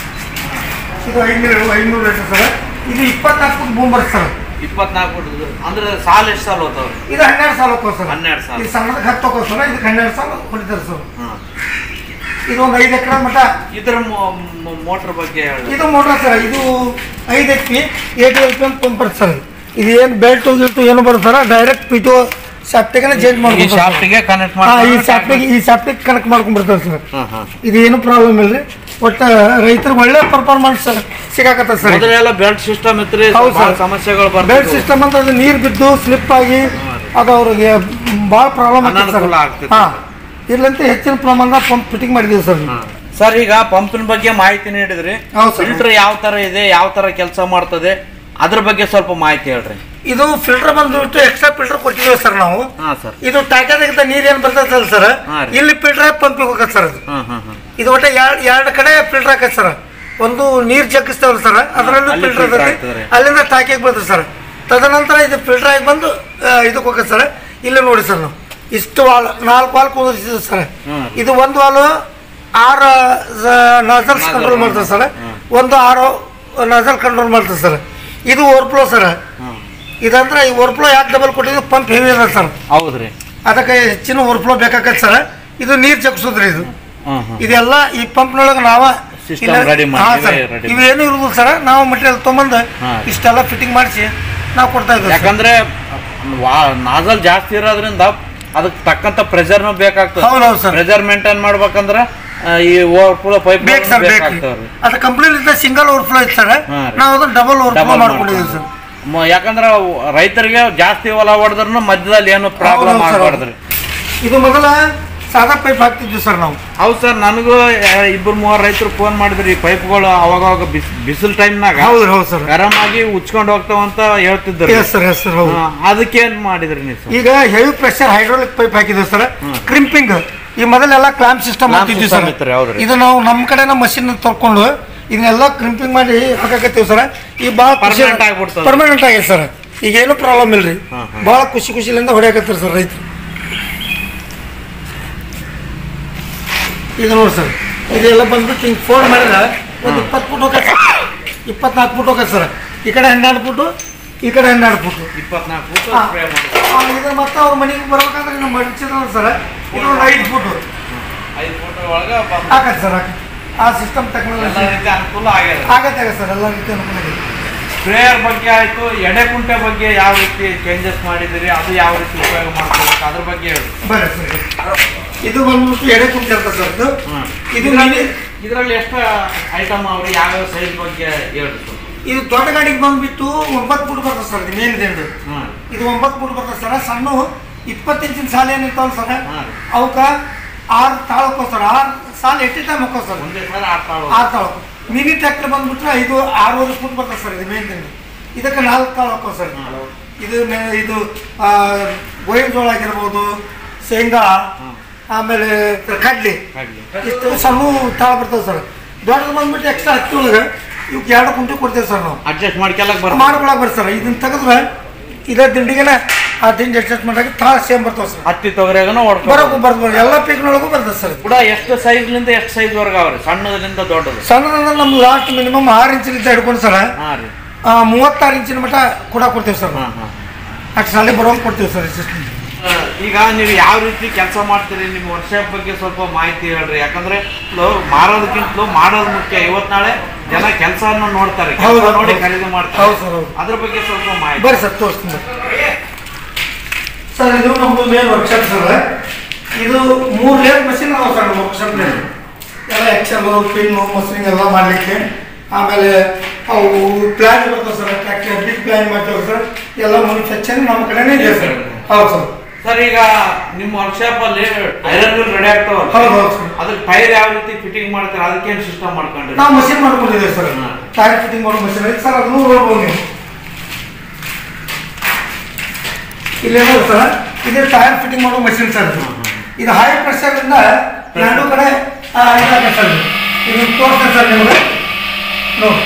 ಇದು ಐನೂರು ಐನೂರು ಲೀಟರ್ ಸರ್ ಇದು ಇಪ್ಪತ್ನಾಲ್ಕು ಫುಟ್ ಬೂಮ್ ಬರುತ್ತೆ ಸರ್ ಇಪ್ಪತ್ನಾಲ್ಕು ಫುಟ್ ಅಂದ್ರೆ ಸಾಲ್ ಎಷ್ಟು ಸಾಲ ಹೋಗ್ತಾವ್ರಿ ಇದು ಹನ್ನೆರಡು ಸಾಲ ಹೋಗ್ತದೆ ಸರ್ ಹನ್ನೆರಡು ಸಾಲ ಇದು ಸಣ್ಣದಕ್ಕೆ ಹತ್ತು ಹೋಗೋದು ಸರ್ ಇದಕ್ಕೆ ಹನ್ನೆರಡು ಸಾಲ ಹೊಡಿತಾರೆ ಸರ್ ಹಾಂ ಇದು ಒಂದು ಐದು ಎಕರೆ ಮಟ್ಟ ಇದ್ರ ಮೋಟ್ರ್ ಬಗ್ಗೆ ಹೇಳಿ ಇದು ಮೋಟ್ರ್ ಸರ್ ಇದು ಐದು H P eight L P M pump ಬರುತ್ತೆ ಸರ್ ಇದು ಏನು ಬೆಲ್ಟು ಗಿಲ್ಟು ಏನು ಬರುತ್ತೆ ಸರ್ ಡೈರೆಕ್ಟ್ ಪಿ ಟು ಶಾಪ್ಟಿಗೆ ಚೇಂಜ್ ಈ ಮಾಡ್ಕೊಂಡು ಶಾಫ್ಟಿಗೆ ಕನೆಕ್ಟ್ ಹಾಂ ಈ ಮಾಡಿ ಶಾಪ್ಟಿಗೆ ಈ ಶಾಪ್ಟಿಗೆ ಕನೆಕ್ಟ್ ಮಾಡ್ಕೊಂಡ್ಬಿಡ್ತಾರೆ ಸರ್ ಹಾಂ ಹಾಂ ಇದು ಏನು ಪ್ರಾಬ್ಲಮ್ ಇಲ್ಲ ರೀ ಒಟ್ಟು ರೈತರಿಗೆ ಒಳ್ಳೆ ಪರ್ಫಾರ್ಮೆನ್ಸ್ ಸಿಗಾಕತ್ತ ಸರ್ ಮೊದಲೆಲ್ಲ ಬೆಲ್ಟ್ ಸಿಸ್ಟಮ್ ಇತ್ತು ಹೌದು ಭಾಳ ಸರ್. ಸಮಸ್ಯೆಗಳು ಬೆಲ್ಟ್ ಬರ್ತಿದ್ವು ಸಿಸ್ಟಮ್ ಅಂತ ಅದು ನೀರು ಬಿದ್ದು ಸ್ಲಿಪ್ ಆಗಿ ಅದು ಅವ್ರಿಗೆ ಭಾಳ ಪ್ರಾಬ್ಲಮ್ ಆಗ್ತದೆ ಸರ್ ಅನಾನುಕೂಲ ಆಗ್ತಿತ್ತು. ಹಾಂ ಇರ್ಲಂತ ಹೆಚ್ಚಿನ ಪ್ರಮಾಣದಾಗ ಪಂಪ್ ಫಿಟ್ಟಿಂಗ್ ಮಾಡಿದ್ದೀವಿ ಸರ್ ಸರ್ ಈಗ ಪಂಪಿನ ಬಗ್ಗೆ ಮಾಹಿತಿ ನೀಡಿದ್ರಿ ಹೌದು ಸರ್. ಫಿಲ್ಟರ್ ಯಾವ ತರ ಇದೆ ಯಾವ ತರ ಕೆಲಸ ಮಾಡ್ತದೆ ಅದ್ರ ಬಗ್ಗೆ ಸ್ವಲ್ಪ ಮಾಹಿತಿ ಹೇಳ್ರಿ ಇದು ಫಿಲ್ಟರ್ ಬಂದ್ಬಿಟ್ಟು ಎಕ್ಸ್ಟ್ರಾ ಫಿಲ್ಟರ್ ಕೊಟ್ಟಿದ್ದೀವಿ ಸರ್ ನಾವು ಹಾ ಸರ್ ಇದು ಟಾಕ್ಯಾದಾಗ ನೀರು ಏನು ಬರ್ತೈತಲ್ಲ ಸರ್ ಹಾ ರೀ. ಇಲ್ಲಿ ಫಿಲ್ಟರ್ ಪಂಪಿಗೆ ಹೋಗತ್ತೆ ಸರ್ ಅದು ಹಾ ಹಾ ಹಾ ಇದು ಒಟ್ಟು ಎರಡು ಎರಡು ಕಡೆ ಫಿಲ್ಟರ್ ಹಾಕತ್ತೆ ಸರ್ ಒಂದು ನೀರು ಜಗ್ಗಿಸ್ತಾವಲ್ಲ ಸರ್ ಅದರಲ್ಲೂ ಅಲ್ಲಿ ಫಿಲ್ಟರ್ filter ಇರ್ತೈತಿ ಆಗ್ತದೆ. ಅಲ್ಲಿಂದ ಟಾಕಿಗೆ ಬರ್ತದೆ ಸರ್ ತದನಂತರ ಇದು ಫಿಲ್ಟರ್ ಆಗಿ ಬಂದು ಆ, ಇದಕ್ಕೆ ಹೋಗತ್ತೆ ಸರ್ ಇಲ್ಲಿ ನೋಡಿ ಸರ್ ನಾವು ಇಷ್ಟು ವಾಲ್ ನಾಲ್ಕು ವಾಲ್ ಕುದಿಸಿದ್ವಿ ಸರ್ ಹ್ಮ್. ಇದು ಒಂದು ವಾಲು ಆರು ನಜಲ್ಸ್ Nozzle ಕಂಟ್ರೋಲ್ ಮಾಡ್ತದೆ ಸರ್ ಹ್ಮ್. ಒಂದು ಆರು ನಜಲ್ ಕಂಟ್ರೋಲ್ ಮಾಡ್ತದೆ ಸರ್ ಇದು ಓವರ್ಫ್ಲೋ ಸರ್ ಹ್ಮ್. ಇದಂದ್ರೆ ಈ ಓವರ್ಫ್ಲೋ ಯಾಕೆ ಡಬಲ್ ಕೊಟ್ಟಿದ್ದು ಪಂಪ್ ಹೆವಿ ಅದ ಸರ್ ಹೌದ್ರಿ ಅದಕ್ಕೆ ಹೆಚ್ಚಿನ ಓವರ್ಫ್ಲೋ ಬೇಕಾಗತ್ತೆ ಸರ್ ಇದು ನೀರು ಜಗ್ಸೋದ್ರಿ ಇದು ಹ್ಮ್ ಹ್ಮ್ ಇದೆಲ್ಲ ಈ ಪಂಪ್ನೊಳಗೆ ನಾವ System ಇಲ್ಲ- ready ಮಾಡಿ, ಹಾ ನೀವೇ ಸರ್ ready ಇವೇನು ಇರುದಿಲ್ಲ ಸರ್ ನಾವು ಮಟೀರಿಯಲ್ ತೊಗೊಂಬಂದು ಹಾ. ಇಷ್ಟೆಲ್ಲ ಫಿಟ್ಟಿಂಗ್ ಮಾಡಿಸಿ ನಾವು ಕೊಡ್ತಾ ಇದ್ದೀವಿ ಸರ್. ಯಾಕಂದ್ರೆ ನಾಜಲ್ ಜಾಸ್ತಿ ಇರೋದ್ರಿಂದ ಅದಕ್ಕೆ ತಕ್ಕಂತ ಪ್ರೆಷರ್ನು ಬೇಕಾಗ್ತದೆ ಹೌದು ಹೌದು ಸರ್ ಪ್ರೆಷರ್ ಮೇಂಟೈನ್ ಮಾಡ್ಬೇಕಂದ್ರೆ ಆ, ಈ ಓವರ್ಫ್ಲೋ ಪೈಪ್ ಬೇಕು ಸರ್ ಬೇಕು ಬೇಕಾಗ್ತಾವ್ರಿ ಅದು ಕಂಪ್ಲೀಟ್ ಸಿಂಗಲ್ ಓವರ್ಫ್ಲೋ ಇತ್ತು ಸರ್ ಹಾ ರೀ. ನಾವು ಅದನ್ನ ಡಬಲ್ ಓವರ್ಫ್ಲೋ ಡಬಲ್ ಮಾಡ್ಕೊಂಡಿದ್ದೀವಿ ಸರ್ ಮ- ಯಾಕಂದ್ರೆ ಅವು ರೈತರಿಗೆ ಜಾಸ್ತಿ ಹೊಲ ಹೊಡೆದ್ರು ಮಧ್ಯದಲ್ಲಿ ಏನು ಪ್ರಾಬ್ಲಮ್ ಹೌದು ಸರ್. ಆಗಬಾರ್ದ್ರಿ ಇದು ಮೊದಲ ಸಾದಾ ಪೈಪ್ ಹಾಕ್ತಿದ್ವಿ ಸರ್ ನಾವು ಹೌದು ಸರ್ ನನಗೂ ಆ, ಇಬ್ರು ಮೂವರು ರೈತರು ಫೋನ್ ಮಾಡಿದ್ರಿ ಈ ಪೈಪ್ಗಳು ಅವಾಗ ಅವಾಗ ಬಿಸ್ ಬಿಸಿಲು ಟೈಮ್ನಾಗ ಹೌದು ಹೌದು ಸರ್ ಗರಂ ಆಗಿ ಉಚ್ಕೊಂಡು ಹೋಗ್ತಾವ ಅಂತ ಹೇಳ್ತಿದ್ರು ಎಸ್ ಸರ್ ಎಸ್ ಸರ್ ಹೌದು ಅದಕ್ಕೆ ಏನ್ ಮಾಡಿದ್ರಿ ನೀವು ಸರ್ ಈಗ ಹೆವಿ ಪ್ರೆಷರ್ ಹೈಡ್ರೋಲಿಕ್ ಪೈಪ್ ಹಾಕಿದ್ವಿ ಸರ್ ಕ್ರಿಂಪಿಂಗ್ ಈ ಮೊದಲೆಲ್ಲ ಕ್ಲಾಂಪ್ ಸಿಸ್ಟಮ್ Clamp ಹಾಕಿದ್ವಿ system ಸರ್ ಇತ್ತು ರೀ, ಹೌದು ರೀ. ಇದು ನಾವು ನಮ್ಮ ಕಡೆನ ಮಷಿನ್ ತೊಳ್ಕೊಂಡು ಇದನ್ನೆಲ್ಲ ಕ್ರಿಂಪಿಂಗ್ ಮಾಡಿ ಹಾಕಕತ್ತೀವಿ ಸರ್ ಈ ಭಾಳ Permanent ಆಗ್ಬಿಡ್ತದೆ. ಪರ್ಮನೆಂಟ್ ಆಗಿದೆ ಸರ್ ಈಗ ಏನು ಪ್ರಾಬ್ಲಮ್ ಇಲ್ರಿ ಹಾ, ಹಾ. ಭಾಳ ಖುಷಿ ಖುಷಿಲಿಂದ ಹೊಡೆಯಕತ್ತಾರೆ ಸರ್ ರೈತರು ಇದು ನೋಡಿ ಸರ್ ಇದೆಲ್ಲ ಬಂದ್ಬಿಟ್ಟು ಹಿಂಗೆ ಫೋನ್ ಮಾಡಿದ್ರೆ ಒಂದು ಇಪ್ಪತ್ತು ಫುಟ್ ಹೋಗತ್ತೆ ಇಪ್ಪತ್ನಾಲ್ಕು ಫುಟ್ ಹೋಗತ್ತೆ ಸರ್ ಈ ಕಡೆ ಹನ್ನೆರಡು ಫುಟು ಈ ಕಡೆ ಹನ್ನೆರಡು ಫುಟು ಇಪ್ಪತ್ನಾಲ್ಕು ಫೂಟ್ ಹಾ. ಸ್ಪ್ರೇ ಮಾಡಿ ಇದು ಮತ್ತೆ ಅವ್ರ ಮನೆಗೆ ಬರ್ಬೇಕಾದ್ರೆ ನಮ್ಮ ಮಡಿಚಿದ ಸರ್ ಇದು ಒಂದು ಐದು ಫುಟ್ ಐದು ಫೂಟ್ ಒಳಗೆ ಬಂದು ಹಾಕತ್ತೆ ಸರ್ ಹಾಕಿ ಆ ಸಿಸ್ಟಮ್ ಎಲ್ಲ ಟೆಕ್ನಾಲಜಿ ರೀತಿ ಅನುಕೂಲ ಆಗ್ಯದ ಆಗತ್ತೆ ಸರ್ ಎಲ್ಲ ರೀತಿ ಅನುಕೂಲ ಇದೆ ಸ್ಪ್ರೇಯರ್ ಬಗ್ಗೆ ಆಯ್ತು ಎಡೆಕುಂಟೆ ಬಗ್ಗೆ ಯಾವ ರೀತಿ ಚೇಂಜಸ್ ಮಾಡಿದಿರಿ ಅದು ಯಾವ ರೀತಿ ಉಪಯೋಗ ಮಾಡ್ಕೋಬೇಕು ಅದ್ರ ಬಗ್ಗೆ ಹೇಳಿ ಬರ್ರಿ ಸರ್ ಇದು ಬಂದ್ಬಿಟ್ಟು ಎಡೆ ಕುಂತಿರ್ತ ಸರ್ ಇದು ಇದು ಇದರಲ್ಲಿ ಮಿನಿ ಇದರಲ್ಲಿ ಎಷ್ಟು ಐಟಮ್ ಅವ್ರಿ ಯಾವ್ಯಾವ ಸೈಜ್ ಬಗ್ಗೆ ಹೇಳಿ ಸರ್ ಇದು ದೊಡ್ಡ ಗಾಡಿಗೆ ಬಂದ್ಬಿಟ್ಟು ಒಂಬತ್ತು ಫುಟ್ ಬರ್ತದೆ ಸರ್ ಇದು ಮೇನ್ ದಿಂಡು ಹ್ಮ್ ಇದು ಒಂಬತ್ತು ಫುಟ್ ಬರ್ತದೆ ಸರ್ ಸಣ್ಣ ಇಪ್ಪತ್ತು ಇಂಚಿನ ಸಾಲ ಏನಿರ್ತಾವಲ್ಲ ಸರ್ ಹಾಂ. ಅವಕ್ಕೆ ಆರು ತಾಳಕ್ಕೋ ಸರ್ ಆರು ಸಾಲ ಎಷ್ಟು ಟೈಮ್ ಹೋಗ್ತದೆ ಸರ್ ಒಂದೇ ಸಲ ಆಡ್ತಾಳು ಆರು ತಾಳು ಮಿನಿ ಟ್ರ್ಯಾಕ್ಟರ್ ಬಂದ್ಬಿಟ್ರೆ ಐದು ಆರೂವರೆ ಫುಟ್ ಬರ್ತದೆ ಸರ್ ಇದು ಮೇನ್ ದಿಂಡು ಇದಕ್ಕೆ ನಾಲ್ಕು ತಾಳು ಹಾಕೋ ಸರ್ ಇದು ಮೇ- ಇದು ಆ, ಗೋವಿನ ಜೋಳ ಆಗಿರ್ಬೋದು ಶೇಂಗಾ ಆಮೇಲೆ ಕಡ್ಲಿ ಇಷ್ಟು ಸಣ್ಣ ತಾಳ ಬರ್ತದೆ ಸರ್ ದೊಡ್ಡದು ಬಂದ್ಬಿಟ್ಟು ಎಕ್ಸ್ಟ್ರಾ ಹತ್ತಿ ಒಳಗೆ ಇವಕ್ಕೆ ಎರಡು ಕುಂಟೆ ಕೊಡ್ತೇವೆ ಸರ್ ನಾವು ಅಡ್ಜಸ್ಟ್ ಮಾಡ್ಕೊಳಕ್ ಬರ ಮಾಡ್ಕೊಳಕ್ ಬರ್ತಾರೆ ಸರ್ ಇದನ್ನ ತೆಗೆದ್ರೆ ಇದೇ ದಿಂಡಿಗೆನ ಆ ದಿಂಡಿ ಅಡ್ಜಸ್ಟ್ ಮಾಡಕ್ಕೆ ತಾಳ ಸೇಮ್ ಬರ್ತಾವೆ ಸರ್ ಹತ್ತಿ ತೊಗರಿಯಾಗನ ಹೊಡ್ಕೊ ಬರೋಕು ಬರ್ತದೆ ಎಲ್ಲ ಪೀಕ್ನೊಳಗೂ ಬರ್ತದೆ ಸರ್ ಕೂಡ ಎಷ್ಟು ಸೈಜ್ಲಿಂದ ಎಷ್ಟು ಸೈಜ್ ವರ್ಗ ಅವ್ರಿ ಸಣ್ಣದ್ರಿಂದ ದೊಡ್ಡದು ಸಣ್ಣದಂದ್ರೆ ನಮ್ಮ ಲಾಸ್ಟ್ ಮಿನಿಮಮ್ ಆರು ಇಂಚಿನಿಂದ ಹಿಡ್ಕೊಂಡು ಸರ್ ಹಾ ರೀ ಆ, ಮೂವತ್ತಾರು ಇಂಚಿನ ಮಟ್ಟ ಕೂಡ ಕೊಡ್ತೇವೆ ಸರ್ ಹಾ ಹಾ ಅಷ್ಟು ಸಾಲಿ ಬರೋಂಗೆ ಕೊಡ್ತೇವೆ ಸರ್ ಅಸಿಸ್ಟೆಂಟ್ ಆ, ಈಗ ನೀವು ಯಾವ ರೀತಿ ಕೆಲಸ ಮಾಡ್ತೀರಿ ನಿಮ್ಮ ವರ್ಷ ಬಗ್ಗೆ ಸ್ವಲ್ಪ ಮಾಹಿತಿ ಹೇಳ್ರಿ ಯಾಕಂದ್ರೆ ಲೋ- ಮಾರೋದಕ್ಕಿಂತಲೂ ಮಾಡೋದು ಮುಖ್ಯ ಇವತ್ ನಾಳೆ ಜನ ಕೆಲಸವನ್ನು ನೋಡ್ತಾರೆ ಕೆಲ್ಸ ಹೌದು, ನೋಡಿ ಹೌದು. ಖರೀದಿ ಮಾಡ್ತಾರೆ ಹೌದು ಸರ್ ಹೌದು ಅದ್ರ ಬಗ್ಗೆ ಸ್ವಲ್ಪ ಮಾಹಿತಿ ಬರ್ರಿ ಸರ್ ತೋರಿಸ್ತೀನಿ ಸರ್ ಇದು ನಮ್ಮದು ಮೇನ್ ವರ್ಕ್ಶಾಪ್ ಸರ್ ಇದು ಮೂರು ಲೇರ್ ಮಷಿನ್ ಅದಾವ ಸರ್ ನಮ್ಮ ವರ್ಕ್ಶಾಪ್ ಎಲ್ಲ ಎಕ್ಸೆಲ್ ಪಿನ್ನು ಮಷಿನ್ ಎಲ್ಲ ಮಾಡಲಿಕ್ಕೆ ಆಮೇಲೆ ಅವು ಪ್ಲಾನ್ ಬರ್ತವೆ ಸರ್ ಟ್ರ್ಯಾಕ್ಟರ್ ಬಿಗ್ ಪ್ಲಾನ್ ಮಾಡ್ತೇವೆ ಸರ್ ಎಲ್ಲ ಮ್ಯಾನುಫ್ಯಾಕ್ಚರಿಂಗ್ ನಮ್ಮ ಕಡೆನೇ ಇದೆ ಸರ್ ಹೌದು ಸರ್ ಸರ್ ಈಗ ನಿಮ್ಮ ವರ್ಕ್ಶಾಪ್ ಅಲ್ಲಿ ಐರನ್ ವೀಲ್ ರೆಡಿ ಆಗ್ತಾವಲ್ಲ ಹೌದು ಹೌದು ಸರ್ ಅದಕ್ಕೆ ಟೈರ್ ಯಾವ ರೀತಿ ಫಿಟ್ಟಿಂಗ್ ಮಾಡ್ತಾರೆ ಅದಕ್ಕೇನು ಸಿಸ್ಟಮ್ ಮಾಡ್ಕೊಂಡ್ರಿ ನಾವು ಮಷಿನ್ ಮಾಡ್ಕೊಂಡಿದ್ದೇವೆ ಸರ್ ಹಾ. ಟೈರ್ ಫಿಟ್ಟಿಂಗ್ ಮಾಡೋ ಮಷಿನ್ ಐತೆ ಸರ್ ಅದನ್ನು ನೋಡ್ಬೋದು ನೀವು ಇಲ್ಲಿ ನೋಡಿ ಸರ್ ಇದು ಟೈರ್ ಫಿಟ್ಟಿಂಗ್ ಮಾಡೋ ಮಷಿನ್ ಸರ್ ಇದು. ಇದು ಹೈ ಪ್ರೆಷರಿಂದ ಎರಡು ಕಡೆ ಇದಾಗುತ್ತೆ ಸರ್ ಇದು. ಇದನ್ನು ತೋರಿಸ್ತೇನೆ ಸರ್ ನಿಮಗೆ ನೋಡಿ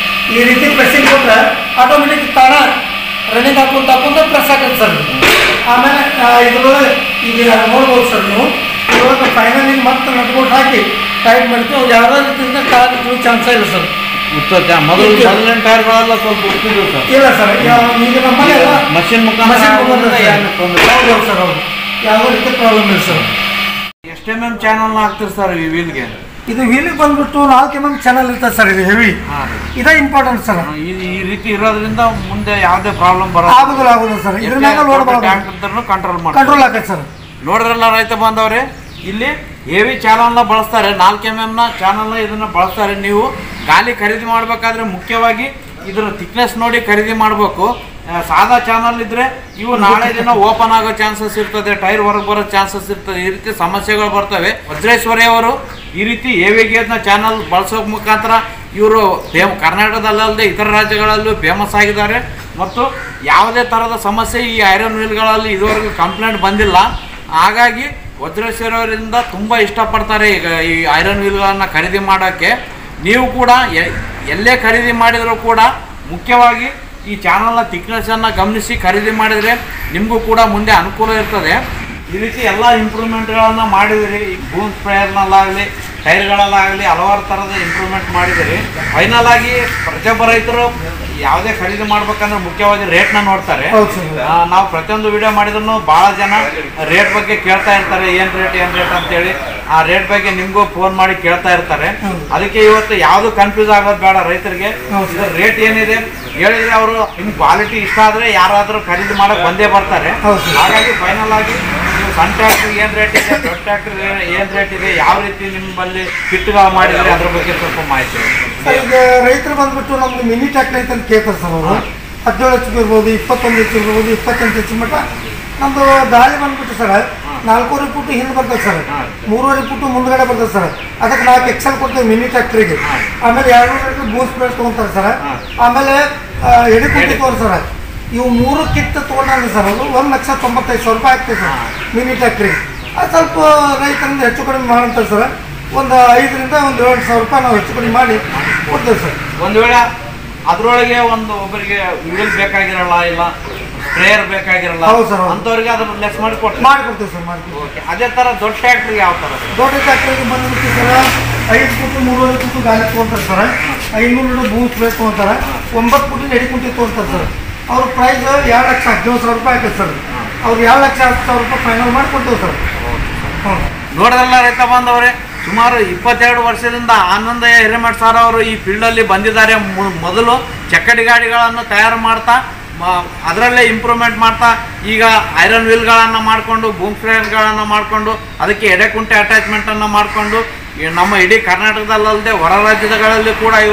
ಈ ರೀತಿ ಪ್ರೆಸ್ಸಿಂಗ್ ಕೊಟ್ಟರೆ ಆಟೋಮೆಟಿಕ್ ತಾನ ರನ್ನಿಂಗ್ ಹಾಕೊಂತ ಹಾಕೊಂತ ಪ್ರೆಸ್ ಆಗುತ್ತೆ ಸರ್ ಇದು. ಆಮೇಲೆ ಆ, ಇದ್ರೊಳಗೆ ಈಗ ನೋಡ್ಬೋದು ಸರ್ ನೀವು ಇದ್ರೊಳಗೆ ಫೈನಲ್ ಮತ್ತೆ ನಟ್ಕೊಂಡು ಹಾಕಿ ಟೈಟ್ ಮಾಡ್ತೀವಿ ಅವು ಯಾವುದೇ ರೀತಿಯಿಂದ ಕಾಲು ಚಾನ್ಸ್ ಇಲ್ಲ ಸರ್ ಉತ್ತತ್ತೆ ಮೊದಲು ಮೊದಲಿನ ಟೈರ್ಗಳೆಲ್ಲ ಸ್ವಲ್ಪ ಉತ್ತಿದ್ವು ಸರ್ ಇಲ್ಲ ಸರ್ ಯಾವ- ಈಗ ನಮ್ಮಲ್ಲಿ ಎಲ್ಲ ಮಷಿನ್ ಮುಖಾಂತರ ಮಷಿನ್ ಆಗೋದ್ರಿಂದ ಮುಖಾಂತರ ಏನು ತೊಂದ್ರೆ ಹೌದು ಹೌದು ಸರ್ ಹೌದು ಯಾವುದೇ ರೀತಿ ಪ್ರಾಬ್ಲಮ್ ಇಲ್ಲ ಸರ್ ಎಷ್ಟು ಎಮ್ ಎಮ್ ಚಾನಲ್ ಹಾಕ್ತೀರಿ ಸರ್ ಈ ವೀಲ್ಗೆ ಇದು ವೀಲಿಗೆ ಬಂದ್ಬಿಟ್ಟು ನಾಲ್ಕು ಎಮ್ ಎಮ್ ಚಾನಲ್ ಇರ್ತದೆ ಸರ್ ಇದು ಹೆವಿ ಹಾಂ ರೀ ಇದೇ ಇಂಪಾರ್ಟೆಂಟ್ ಸರ್ ಈ ಈ ರೀತಿ ಇರೋದ್ರಿಂದ ಮುಂದೆ ಯಾವುದೇ ಪ್ರಾಬ್ಲಮ್ ಬರೋದು ಆಗುದಿಲ್ಲ ಆಗುದಿಲ್ಲ ಸರ್ ಇದ್ರ ಮ್ಯಾಗ ಲೋಡ್ ಬರೋದು ಕಂಟ್ರೋಲ್ ಮಾಡಿ ಕಂಟ್ರೋಲ್ ಆಗತ್ತೆ ಸರ್ ನೋಡ್ರಲ್ಲ ರೈತ ಬಂದವ್ರೆ ಇಲ್ಲಿ ಹೆವಿ ಚಾನಲ್ನ ಬಳಸ್ತಾರೆ ನಾಲ್ಕು ಎಮ್ ಎಮ್ನ ಚಾನಲ್ನ ಇದನ್ನ ಬಳಸ್ತಾರೆ ನೀವು ಗಾಲಿ ಖರೀದಿ ಮಾಡಬೇಕಾದ್ರೆ ಮುಖ್ಯವಾಗಿ ಇದರ ಥಿಕ್ನೆಸ್ ನೋಡಿ ಖರೀದಿ ಮಾಡಬೇಕು ಸಾದಾ ಚಾನಲ್ ಇದ್ರೆ ಇವು ನಾಳೆ ದಿನ ಓಪನ್ ಆಗೋ ಚಾನ್ಸಸ್ ಇರ್ತದೆ ಟೈರ್ ಹೊರಗೆ ಬರೋ ಚಾನ್ಸಸ್ ಇರ್ತದೆ ಈ ರೀತಿ ಸಮಸ್ಯೆಗಳು ಬರ್ತವೆ ವಜ್ರೇಶ್ವರಿ ಅವರು ಈ ರೀತಿ ಎ ಗೇಜ್ನ ಚಾನಲ್ ಬಳಸೋ ಮುಖಾಂತರ ಇವರು ಫೇಮ್ ಕರ್ನಾಟಕದಲ್ಲದೆ ಇತರ ರಾಜ್ಯಗಳಲ್ಲೂ ಫೇಮಸ್ ಆಗಿದ್ದಾರೆ ಮತ್ತು ಯಾವುದೇ ಥರದ ಸಮಸ್ಯೆ ಈ ಐರನ್ ವೀಲ್ಗಳಲ್ಲಿ ಇದುವರೆಗೂ ಕಂಪ್ಲೇಂಟ್ ಬಂದಿಲ್ಲ ಹಾಗಾಗಿ ವಜ್ರೇಶ್ವರಿ ಅವರಿಂದ ತುಂಬ ಇಷ್ಟಪಡ್ತಾರೆ ಈಗ ಈ ಐರನ್ ವೀಲ್ಗಳನ್ನು ಖರೀದಿ ಮಾಡೋಕ್ಕೆ ನೀವು ಕೂಡ ಎ- ಎಲ್ಲೇ ಖರೀದಿ ಮಾಡಿದರೂ ಕೂಡ ಮುಖ್ಯವಾಗಿ ಈ ಚಾನಲ್ನ ಥಿಕ್ನೆಸ್ಸನ್ನು ಗಮನಿಸಿ ಖರೀದಿ ಮಾಡಿದರೆ ನಿಮಗೂ ಕೂಡ ಮುಂದೆ ಅನುಕೂಲ ಇರ್ತದೆ ಈ ರೀತಿ ಎಲ್ಲ ಇಂಪ್ರೂವ್ಮೆಂಟ್ಗಳನ್ನು ಮಾಡಿದಿರಿ ಈ ಬೂಮ್ ಸ್ಪ್ರೇಯರ್ನಲ್ಲಾಗಲಿ ಟೈರ್ಗಳಲ್ಲಾಗಲಿ ಹಲವಾರು ಥರದ ಇಂಪ್ರೂವ್ಮೆಂಟ್ ಮಾಡಿದಿರಿ ಫೈನಲ್ ಆಗಿ ಪ್ರತಿಯೊಬ್ಬ ರೈತರು ಯಾವುದೇ ಖರೀದಿ ಮಾಡ್ಬೇಕಂದ್ರೆ ಮುಖ್ಯವಾಗಿ ರೇಟ್ನ ನೋಡ್ತಾರೆ ಹೌದು ಸರ್ ಆ, ನಾವು ಪ್ರತಿಯೊಂದು ವಿಡಿಯೋ ಮಾಡಿದ್ರು ಭಾಳ ಜನ ರೇಟ್ ಬಗ್ಗೆ ಕೇಳ್ತಾ ಇರ್ತಾರೆ ಏನ್ ರೇಟ್ ಏನ್ ರೇಟ್ ಅಂತೇಳಿ ಆ ರೇಟ್ ಬಗ್ಗೆ ನಿಮ್ಗೂ ಫೋನ್ ಮಾಡಿ ಕೇಳ್ತಾ ಇರ್ತಾರೆ ಹೌದು. ಅದಕ್ಕೆ ಇವತ್ತು ಯಾವುದು ಕನ್ಫ್ಯೂಸ್ ಆಗೋದು ಬೇಡ ರೈತರಿಗೆ ಹೌದು. ಇದರ ರೇಟ್ ಏನಿದೆ ಹೇಳಿದ್ರೆ ಅವರು ನಿಮ್ ಕ್ವಾಲಿಟಿ ಇಷ್ಟ ಆದ್ರೆ ಯಾರಾದ್ರೂ ಖರೀದಿ ಮಾಡಕ್ ಬಂದೇ ಬರ್ತಾರೆ ಹೌದು ಸರ್. ಹಾಗಾಗಿ ಫೈನಲ್ ಆಗಿ ನೀವು ಸಣ್ಣ ಟ್ರ್ಯಾಕ್ಟರ್ ಏನ್ ರೇಟ್ ಇದೆ ದೊಡ್ಡ ಟ್ರ್ಯಾಕ್ಟರ್ ಏನ್ ರೇಟ್ ಇದೆ ಯಾವ ರೀತಿ ನಿಮ್ಮಲ್ಲಿ ಕಿಟ್ಗಳು ಮಾಡಿದ್ರೆ ಅದ್ರ ಬಗ್ಗೆ ಸ್ವಲ್ಪ ಮಾಹಿತಿ ಹೇಳಿ. ಸರ್, ಈಗ ರೈತರು ಬಂದ್ಬಿಟ್ಟು ನಮ್ದು ಮಿನಿ ಟ್ರ್ಯಾಕ್ಟರ್ ಐತೆ ಅಂತ ಕೇಳ್ತಾರೆ ಸರ್ ಅವರು ಹದಿನೇಳು ಎಚ್ ಪಿ ಇರ್ಬೋದು ಇಪ್ಪತ್ತೊಂದು ಎಚ್ ಇರ್ಬೋದು ಇಪ್ಪತ್ತೆಂಟು ಎಚ್ ಮಟ್ಟ ನಮ್ದು ಗಾಳಿ ಬಂದ್ಬಿಟ್ಟು ಸರ್ ನಾಲ್ಕೂವರೆ ಫುಟ್ ಹಿಂದೆ ಬರ್ತದೆ ಸರ್ ಮೂರುವರೆ ಫುಟ್ ಮುಂದ್ಗಡೆ ಬರ್ತದೆ ಸರ್ ಅದಕ್ಕೆ ನಾಲ್ಕು ಎಕ್ಸೆಲ್ ಕೊಡ್ತೇವೆ ಮಿನಿ ಟ್ರ್ಯಾಕ್ಟ್ರಿಗೆ ಆಮೇಲೆ ಎರಡು ಲೀಟರ್ ಬೂಸ್ ಸ್ಪ್ರೇಡ್ ತೊಗೊಂತಾರೆ ಸರ್ ಆಮೇಲೆ ಎಡೆ ಕುಂಟಿ ತೋರ್ ಸರ್ ಇವು ಮೂರು ಕಿಟ್ ತೊಗೊಂಡ್ರೆ ಸರ್ ಅದು ಒಂದು ಲಕ್ಷ ತೊಂಬತ್ತೈದು ಸಾವಿರ ರೂಪಾಯಿ ಆಗ್ತದೆ ಸರ್ ಮಿನಿ ಟ್ರ್ಯಾಕ್ಟ್ರಿಗೆ ಅದು ಸ್ವಲ್ಪ ರೈತರಿಂದ ಹೆಚ್ಚು ಕಡಿಮೆ ಮಾಡಂತಾರೆ ಸರ್ ಒಂದು ಐದರಿಂದ ಒಂದು ಏಳು ಸಾವಿರ ರೂಪಾಯಿ ನಾವು ಹೆಚ್ಚು ಕಡಿಮೆ ಮಾಡಿ ಕೊಡ್ತೇವೆ ಸರ್ ಒಂದು ವೇಳೆ ಅದ್ರೊಳಗೆ ಒಂದು ಒಬ್ಬರಿಗೆ ವೀಲ್ ಬೇಕಾಗಿರಲ್ಲ ಇಲ್ಲ ಸ್ಪ್ರೇಯರ್ ಬೇಕಾಗಿರಲ್ಲ ಹೌದು sir, ಹೌದು. ಅಂತವ್ರಿಗೆ ಅದ್ರ ಲೆಸ್ ಮಾಡಿ ಕೊಡ್ತಾರೆ ಮಾಡಿಕೊಡ್ತೇವೆ ಸರ್ ಮಾಡಿಕೊಡ್ತೇವೆ ಓಕೆ ಅದೇ ತರ ದೊಡ್ಡ ಟ್ರ್ಯಾಕ್ಟರ್ ಯಾವ ತರ ಸರ್ ದೊಡ್ಡ ಟ್ರ್ಯಾಕ್ಟರ್ಗೆ ಬಂದ್ಬಿಟ್ಟು ಸರ್ ಐದು ಫುಟ್ ಮೂರುವರೆ ಫುಟ್ ಗಾಳಿ ತೊಗೊಂತಾರೆ ಸರ್ ಐನೂರು ಲೀಟರ್ ಭೂಮಿ ಸ್ಪ್ರೇ ತೊಗೊಂತಾರೆ ಒಂಬತ್ತು ಫುಟ್ ಎಡಿ ಕುಂಟಿ ತೊಗೊಂತಾರೆ ಸರ್ ಅವ್ರ ಪ್ರೈಸ್ ಎರಡು ಲಕ್ಷ ಹದಿನೇಳು ಸಾವಿರ ರೂಪಾಯಿ ಆಗುತ್ತೆ ಸರ್ ಅವ್ರು ಎರಡು ಲಕ್ಷ ಹತ್ತು ಸಾವಿರ ರೂಪಾಯಿ ಫೈನಲ್ ಮಾಡಿ ಕೊಡ್ತೇವೆ ಸರ್ ಹ್ಞೂ ನೋಡಿದ್ರಲ್ಲ ರೈತ ಬಾಂಧವರೇ ಸುಮಾರು ಇಪ್ಪತ್ತೆರಡು ವರ್ಷದಿಂದ ಆನಂದ ಹಿರೇಮಠ ಸರ್ ಅವರು ಈ ಫೀಲ್ಡಲ್ಲಿ ಬಂದಿದ್ದಾರೆ ಮು- ಮೊದಲು ಚಕ್ಕಡಿ ಗಾಡಿಗಳನ್ನು ತಯಾರು ಮಾಡ್ತಾ ಅದರಲ್ಲೇ ಇಂಪ್ರೂವ್ಮೆಂಟ್ ಮಾಡ್ತಾ ಈಗ ಐರನ್ ವೀಲ್ಗಳನ್ನು ಮಾಡಿಕೊಂಡು ಬೂಮ್ ಫ್ರೇಮ್ಗಳನ್ನು ಮಾಡಿಕೊಂಡು ಅದಕ್ಕೆ ಎಡೆಕುಂಟೆ ಅಟ್ಯಾಚ್ಮೆಂಟನ್ನು ಮಾಡಿಕೊಂಡು ಈ ನಮ್ಮ ಇಡೀ ಕರ್ನಾಟಕದಲ್ಲದೆ ಹೊರ ರಾಜ್ಯಗಳಲ್ಲಿ ಕೂಡ ಇವರ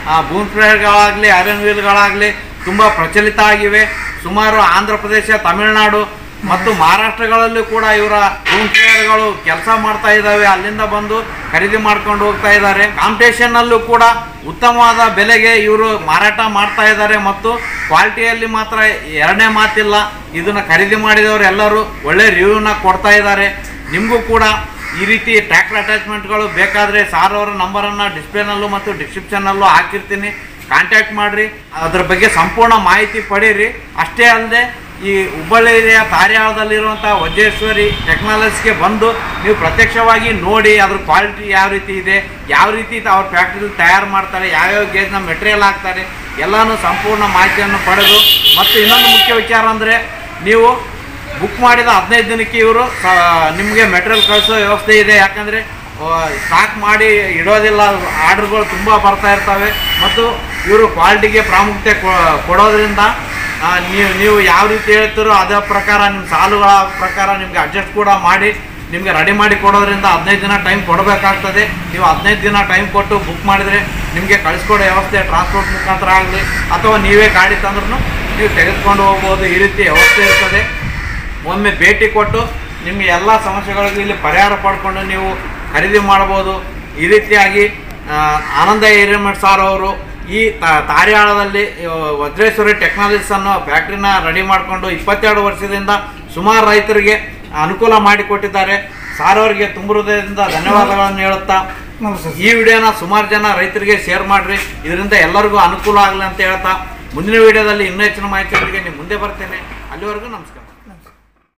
ಬೂಮ್ ಸ್ಪ್ರೇಯರ್ಗಳಾಗಲಿ ಐರನ್ ವೀಲ್ಗಳಾಗಲಿ ತುಂಬ ಪ್ರಚಲಿತ ಆಗಿವೆ ಸುಮಾರು ಆಂಧ್ರ ಪ್ರದೇಶ ತಮಿಳುನಾಡು ಮತ್ತು ಮಹಾರಾಷ್ಟ್ರಗಳಲ್ಲೂ ಕೂಡ ಇವರ ಬೂಮ್ ಸ್ಪ್ರೇಯರ್ಗಳು ಕೆಲಸ ಮಾಡ್ತಾ ಇದ್ದಾವೆ ಅಲ್ಲಿಂದ ಬಂದು ಖರೀದಿ ಮಾಡ್ಕೊಂಡು ಹೋಗ್ತಾ ಇದ್ದಾರೆ ಕಾಂಪಿಟೇಷನ್ ಅಲ್ಲೂ ಕೂಡ ಉತ್ತಮವಾದ ಬೆಲೆಗೆ ಇವರು ಮಾರಾಟ ಮಾಡ್ತಾ ಇದ್ದಾರೆ ಮತ್ತು ಕ್ವಾಲಿಟಿಯಲ್ಲಿ ಮಾತ್ರ ಎರಡನೇ ಮಾತಿಲ್ಲ ಇದನ್ನ ಖರೀದಿ ಮಾಡಿದವರು ಎಲ್ಲರೂ ಒಳ್ಳೆ ರಿವ್ಯೂನ ಕೊಡ್ತಾ ಇದ್ದಾರೆ ನಿಮಗೂ ಕೂಡ ಈ ರೀತಿ ಟ್ರ್ಯಾಕ್ಟರ್ ಅಟ್ಯಾಚ್ಮೆಂಟ್ಗಳು ಬೇಕಾದರೆ ಸಾರ್ ಅವರ ನಂಬರನ್ನು ಡಿಸ್ಪ್ಲೇನಲ್ಲೂ ಮತ್ತು ಡಿಸ್ಕ್ರಿಪ್ಷನ್ನಲ್ಲೂ ಹಾಕಿರ್ತೀನಿ ಕಾಂಟ್ಯಾಕ್ಟ್ ಮಾಡಿರಿ ಅದ್ರ ಬಗ್ಗೆ ಸಂಪೂರ್ಣ ಮಾಹಿತಿ ಪಡೀರಿ ಅಷ್ಟೇ ಅಲ್ಲದೆ ಈ ಹುಬ್ಬಳ್ಳಿಯ ಕಾರ್ಯಾಲಯದಲ್ಲಿರುವಂಥ ವಜ್ರೇಶ್ವರಿ ಟೆಕ್ನಾಲಜಿಸ್ಗೆ ಬಂದು ನೀವು ಪ್ರತ್ಯಕ್ಷವಾಗಿ ನೋಡಿ ಅದ್ರ ಕ್ವಾಲಿಟಿ ಯಾವ ರೀತಿ ಇದೆ ಯಾವ ರೀತಿ ಅವ್ರ ಫ್ಯಾಕ್ಟ್ರಿಲಿ ತಯಾರು ಮಾಡ್ತಾರೆ ಯಾವ್ಯಾವ ಗೇಜ್ನ ಮೆಟೀರಿಯಲ್ ಹಾಕ್ತಾರೆ ಎಲ್ಲನೂ ಸಂಪೂರ್ಣ ಮಾಹಿತಿಯನ್ನು ಪಡೆದು ಮತ್ತು ಇನ್ನೊಂದು ಮುಖ್ಯ ವಿಚಾರ ಅಂದರೆ ನೀವು ಬುಕ್ ಮಾಡಿದ ಹದಿನೈದು ದಿನಕ್ಕೆ ಇವರು ನಿಮಗೆ ಮೆಟೀರಿಯಲ್ ಕಳಿಸೋ ವ್ಯವಸ್ಥೆ ಇದೆ ಯಾಕಂದರೆ ಸ್ಟಾಕ್ ಮಾಡಿ ಇಡೋದಿಲ್ಲ ಆರ್ಡ್ರ್ಗಳು ತುಂಬ ಬರ್ತಾ ಇರ್ತವೆ ಮತ್ತು ಇವರು ಕ್ವಾಲಿಟಿಗೆ ಪ್ರಾಮುಖ್ಯತೆ ಕೊ- ಕೊಡೋದ್ರಿಂದ ಆ, ನೀವು ನೀವು ಯಾವ ರೀತಿ ಹೇಳ್ತೀರೋ ಅದರ ಪ್ರಕಾರ ನಿಮ್ಮ ಸಾಲುಗಳ ಪ್ರಕಾರ ನಿಮಗೆ ಅಡ್ಜಸ್ಟ್ ಕೂಡ ಮಾಡಿ ನಿಮಗೆ ರೆಡಿ ಮಾಡಿ ಕೊಡೋದ್ರಿಂದ ಹದಿನೈದು ದಿನ ಟೈಮ್ ಕೊಡಬೇಕಾಗ್ತದೆ ನೀವು ಹದಿನೈದು ದಿನ ಟೈಮ್ ಕೊಟ್ಟು ಬುಕ್ ಮಾಡಿದರೆ ನಿಮಗೆ ಕಳಿಸ್ಕೊಡೋ ವ್ಯವಸ್ಥೆ ಟ್ರಾನ್ಸ್ಪೋರ್ಟ್ ಮುಖಾಂತರ ಆಗಲಿ ಅಥವಾ ನೀವೇ ಗಾಡಿ ತಂದ್ರೂ ನೀವು ತೆಗೆದುಕೊಂಡು ಹೋಗ್ಬೋದು ಈ ರೀತಿ ವ್ಯವಸ್ಥೆ ಇರ್ತದೆ ಒಮ್ಮೆ ಭೇಟಿ ಕೊಟ್ಟು ನಿಮಗೆ ಎಲ್ಲ ಸಮಸ್ಯೆಗಳಿಗೂ ಇಲ್ಲಿ ಪರಿಹಾರ ಪಡ್ಕೊಂಡು ನೀವು ಖರೀದಿ ಮಾಡ್ಬೋದು ಈ ರೀತಿಯಾಗಿ ಆ, ಆನಂದ ಹಿರೇಮಠ್ ಸಾರ್ ಅವರು ಈ ತ- ತಾರ್ಯಾಳದಲ್ಲಿ ಆ, ವಜ್ರೇಶ್ವರಿ ಟೆಕ್ನಾಲಜೀಸ್ ಅನ್ನೋ ಫ್ಯಾಕ್ಟ್ರಿನ ರೆಡಿ ಮಾಡಿಕೊಂಡು ಇಪ್ಪತ್ತೆರಡು ವರ್ಷದಿಂದ ಸುಮಾರು ರೈತರಿಗೆ ಅನುಕೂಲ ಮಾಡಿಕೊಟ್ಟಿದ್ದಾರೆ ಸಾರ್ ಅವರಿಗೆ ತುಂಬ ಹೃದಯದಿಂದ ಧನ್ಯವಾದಗಳನ್ನು ಹೇಳುತ್ತಾ ನಮಸ್ತೆ ಈ ವಿಡಿಯೋನ ಸುಮಾರು ಜನ ರೈತರಿಗೆ ಶೇರ್ ಮಾಡ್ರಿ ಇದರಿಂದ ಎಲ್ಲರಿಗೂ ಅನುಕೂಲ ಆಗಲಿ ಅಂತ ಹೇಳ್ತಾ ಮುಂದಿನ ವಿಡಿಯೋದಲ್ಲಿ ಇನ್ನೂ ಹೆಚ್ಚಿನ ಮಾಹಿತಿಯೊಂದಿಗೆ ನಿಮ್ಮ ಮುಂದೆ ಬರ್ತೇನೆ ಅಲ್ಲಿವರೆಗೂ ನಮಸ್ಕಾರ